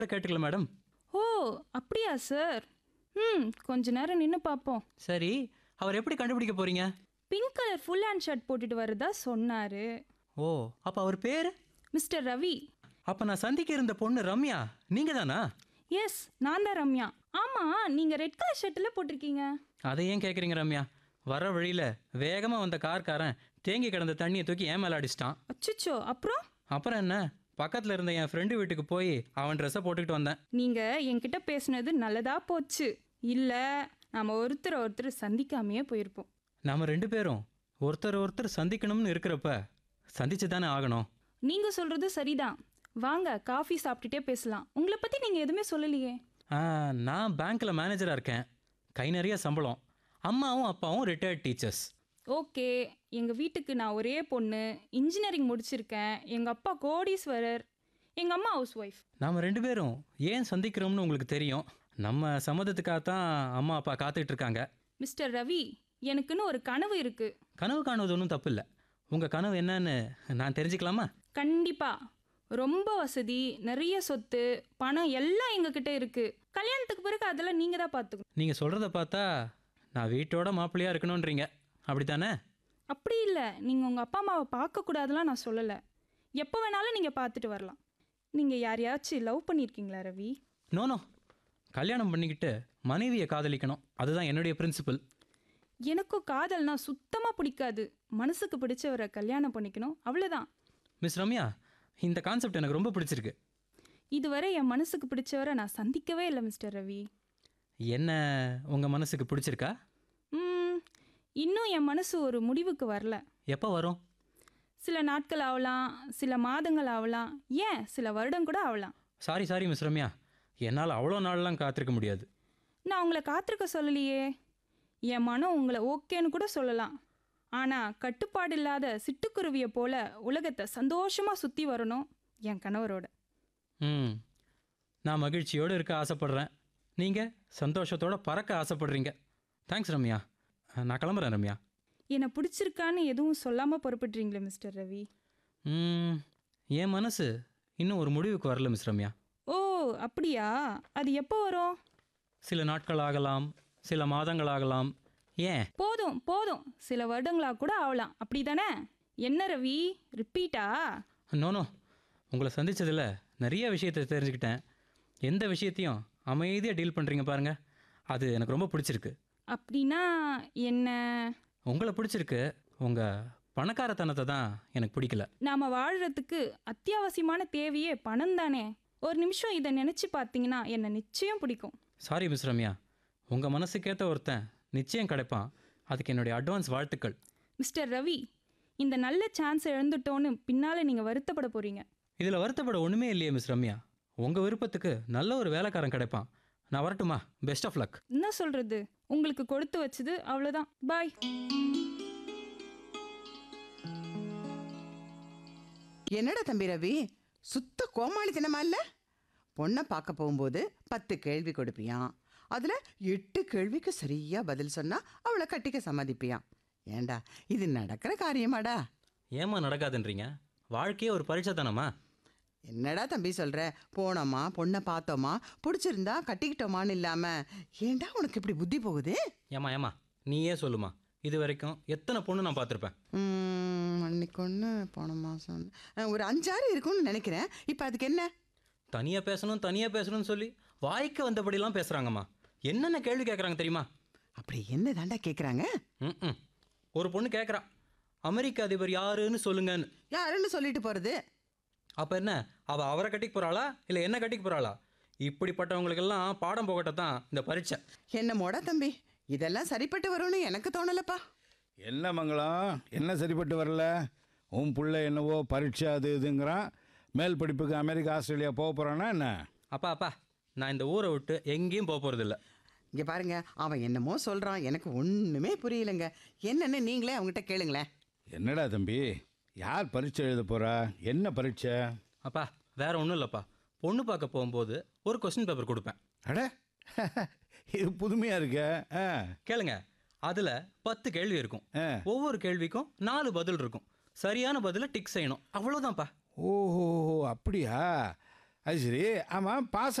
கேட்டுக்கல madam ஓ அப்படியா sir ம் கொஞ்ச நேரம் நின்று பார்ப்போம் சரி அவர் எப்படி கண்டுபிடிக்க போறீங்க pink colour full hand shirt போட்டுட்டு வரதா சொன்னாரு ஓ அப்ப அவர் பேரு மிஸ்டர் ரவி அப்ப நான் சந்திக்க இருந்த பொண்ணு ரம்யா நீங்க தானா எஸ் நான் தான் ரம்யா ஆமா நீங்க ரெட் கலர் ஷர்ட்டில் போட்டிருக்கீங்க அதை ஏன் கேக்குறீங்க ரம்யா வர வழியில வேகமா வந்த கார்காரன் தேங்கி கிடந்த தண்ணியை தூக்கி ஏன் மேல அடிச்சிட்டான் அச்சுச்சோ அப்புறம் அப்புறம் என்ன பக்கத்துல இருந்த என் ஃப்ரெண்டு வீட்டுக்கு போய் அவன் ட்ரெஸ்ஸை போட்டுக்கிட்டு வந்தேன் நீங்க என்கிட்ட பேசுனது நல்லதா போச்சு இல்ல நாம ஒருத்தர் ஒருத்தர் சந்திக்காமையே போயிருப்போம் நாம ரெண்டு பேரும் ஒருத்தர் ஒருத்தர் சந்திக்கணும்னு இருக்கிறப்ப சந்திச்சு தானே ஆகணும் நீங்க சொல்றது சரிதான் வாங்க காஃபி சாப்பிட்டுட்டே பேசலாம் உங்களை பத்தி நீங்க எதுவுமே சொல்லலையே ஆ, நான் பேங்க்ல மேனேஜரா இருக்கேன் கை நிறைய சம்பளம் அம்மாவும் அப்பாவும் ரிட்டையர்ட் டீச்சர்ஸ் ஓகே எங்கள் வீட்டுக்கு நான் ஒரே பொண்ணு இன்ஜினியரிங் முடிச்சிருக்கேன் எங்கள் அப்பா கோடீஸ்வரர் எங்கள் அம்மா ஹவுஸ் ஒய்ஃப் நாம ரெண்டு பேரும் ஏன் சந்திக்கிறோம்னு உங்களுக்கு தெரியும் நம்ம சம்மதத்துக்காக தான் அம்மா அப்பா காத்துக்கிட்டு இருக்காங்க மிஸ்டர் ரவி எனக்குன்னு ஒரு கனவு இருக்கு கனவு காணுவது ஒன்றும் தப்பு இல்லை உங்கள் கனவு என்னன்னு நான் தெரிஞ்சுக்கலாமா கண்டிப்பா ரொம்ப வசதி நிறைய சொத்து பணம் எல்லாம் எங்ககிட்ட இருக்கு கல்யாணத்துக்கு பிறகு அதெல்லாம் நீங்க தான் பார்த்துக்கணும் நீங்கள் சொல்கிறத பார்த்தா நான் வீட்டோட மாப்பிள்ளையாக இருக்கணுன்றீங்க அப்படித்தானே அப்படி இல்லை நீங்கள் உங்கள் அப்பா அம்மாவை பார்க்கக்கூடாதுலாம் நான் சொல்லலை எப்போ வேணாலும் நீங்கள் பார்த்துட்டு வரலாம் நீங்கள் யாரையாச்சும் லவ் பண்ணியிருக்கீங்களா ரவி நோ நோ கல்யாணம் பண்ணிக்கிட்டு மனைவியை காதலிக்கணும் அதுதான் என்னுடைய பிரின்சிபல் எனக்கும் காதல்னா சுத்தமாக பிடிக்காது மனசுக்கு பிடிச்சவரை கல்யாணம் பண்ணிக்கணும் அவ்வளோதான் மிஸ் ரம்யா இந்த கான்செப்ட் எனக்கு ரொம்ப பிடிச்சிருக்கு இதுவரை என் மனசுக்கு பிடிச்சவரை நான் சந்திக்கவே இல்லை மிஸ்டர் ரவி என்ன உங்கள் மனசுக்கு பிடிச்சிருக்கா ம், இன்னும் என் மனசு ஒரு முடிவுக்கு வரல எப்போ வரும் சில நாட்கள் ஆகலாம் சில மாதங்கள் ஆகலாம் ஏன் சில வருடம் கூட ஆகலாம் சாரி சாரி மிஸ் ரம்யா என்னால் அவ்வளோ நாள்லாம் காத்திருக்க முடியாது நான் உங்களை காத்திருக்க சொல்லலையே என் மனம் உங்களை ஓகேன்னு கூட சொல்லலாம் ஆனால் கட்டுப்பாடு இல்லாத சிட்டுக்குருவியை போல உலகத்தை சந்தோஷமாக சுற்றி வரணும் என் கணவரோட ம் நான் மகிழ்ச்சியோடு இருக்க ஆசைப்படுறேன் நீங்கள் சந்தோஷத்தோட பறக்க ஆசைப்படுறீங்க தேங்க்ஸ் ரம்யா நான் கிளம்புறேன் ரம்யா என்னை பிடிச்சிருக்கான்னு எதுவும் சொல்லாமல் புறப்படுறீங்களே மிஸ்டர் ரவி ம், என் மனசு இன்னும் ஒரு முடிவுக்கு வரல மிஸ் ரம்யா ஓ அப்படியா அது எப்போ வரும் சில நாட்கள் ஆகலாம் சில மாதங்கள் ஆகலாம் ஏன் போதும் போதும் சில வருடங்களாக கூட ஆகலாம் அப்படி தானே என்ன ரவி ரிப்பீட்டா நோ உங்களை சந்திச்சதில் நிறைய விஷயத்தை தெரிஞ்சுக்கிட்டேன் எந்த விஷயத்தையும் அமைதியாக டீல் பண்ணுறீங்க பாருங்கள் அது எனக்கு ரொம்ப பிடிச்சிருக்கு அப்படின்னா என்ன உங்களை பிடிச்சிருக்கு உங்கள் பணக்காரத்தனத்தை தான் எனக்கு பிடிக்கல நாம் வாழ்கிறதுக்கு அத்தியாவசியமான தேவையே பணம் தானே ஒரு நிமிஷம் இதை நினச்சி பார்த்தீங்கன்னா என்னை நிச்சயம் பிடிக்கும் சாரி மிஸ் ரம்யா உங்கள் மனசுக்கேற்ற ஒருத்தன் நிச்சயம் கிடைப்பான் அதுக்கு என்னுடைய அட்வான்ஸ் வாழ்த்துக்கள் மிஸ்டர் ரவி இந்த நல்ல சான்ஸ் இழந்துட்டோன்னு பின்னால் நீங்கள் வருத்தப்பட போகிறீங்க இதில் வருத்தப்பட ஒன்றுமே இல்லையே மிஸ் ரம்யா உங்கள் விருப்பத்துக்கு நல்ல ஒரு வேலைக்காரன் கிடைப்பான் நான் வரட்டுமா பெஸ்ட் ஆஃப் லக் என்ன சொல்கிறது உங்களுக்கு கொடுத்து வச்சது அவ்வளோதான் பாய் என்னடா தம்பி ரவி சுத்த கோமாளித்தனமா இல்ல பொண்ணை பார்க்க போகும்போது பத்து கேள்வி கொடுப்பியான் அதுல எட்டு கேள்விக்கு சரியா பதில் சொன்னா அவளை கட்டிக்க சம்மதிப்பியான் ஏண்டா இது நடக்கிற காரியமாடா ஏமா நடக்காதுன்றீங்க வாழ்க்கையே ஒரு பரீட்சை தானம்மா என்னடா தம்பி சொல்ற போனோமா பொண்ணை பார்த்தோமா பிடிச்சிருந்தா கட்டிக்கிட்டோமான்னு இல்லாம ஏண்டா உனக்கு இப்படி புத்தி போகுது ஏமா ஏமா நீயே சொல்லுமா இது வரைக்கும் எத்தனை பொண்ணு நான் பார்த்துருப்பேன் ம், அன்னைக்கு ஒன்று போன மாதம் ஒரு அஞ்சாறு இருக்கும்னு நினைக்கிறேன் இப்போ அதுக்கு என்ன தனியாக பேசணும் தனியாக பேசணும்னு சொல்லி வாய்க்கு வந்தபடிலாம் பேசுகிறாங்கம்மா என்னென்ன கேள்வி கேட்குறாங்க தெரியுமா அப்படி என்ன தாண்டா கேட்குறாங்க ம் ஒரு பொண்ணு கேட்குறா அமெரிக்க அதிபர் யாருன்னு சொல்லுங்கன்னு யாருன்னு சொல்லிட்டு போகிறது அப்போ என்ன அவள் அவரை கட்டிக்க போகிறாளா இல்லை என்ன கட்டிக்க போகிறாளா இப்படிப்பட்டவங்களுக்கெல்லாம் பாடம் போகட்ட தான் இந்த பரீட்சை என்னமோடா தம்பி இதெல்லாம் சரிப்பட்டு வரும்னு எனக்கு தோணலப்பா என்ன மங்களம் என்ன சரிப்பட்டு வரல உன் புள்ள என்னவோ பரீட்சை அது இதுங்கிறான் மேல் படிப்புக்கு அமெரிக்கா ஆஸ்திரேலியா போக போகிறானா என்ன அப்பா அப்பா நான் இந்த ஊரை விட்டு எங்கேயும் போக போகிறதில்ல இங்கே பாருங்க அவன் என்னமோ சொல்கிறான் எனக்கு ஒன்றுமே புரியலைங்க என்னன்னு நீங்களே அவங்ககிட்ட கேளுங்களேன் என்னடா தம்பி யார் பரீட்சை எழுத போகிறா என்ன பரீட்சை அப்பா வேற ஒன்றும் இல்லைப்பா பொண்ணு பார்க்க போகும்போது ஒரு கொஸ்டின் பேப்பர் கொடுப்பேன் அட இது புதுமையாக இருக்க ஆ கேளுங்க அதில் பத்து கேள்வி இருக்கும் ஆ. ஒவ்வொரு கேள்விக்கும் நாலு பதில் இருக்கும் சரியான பதிலை டிக் செய்யணும் அவ்வளோதான்ப்பா ஓஹோ அப்படியா அது சரி ஆமாம் பாஸ்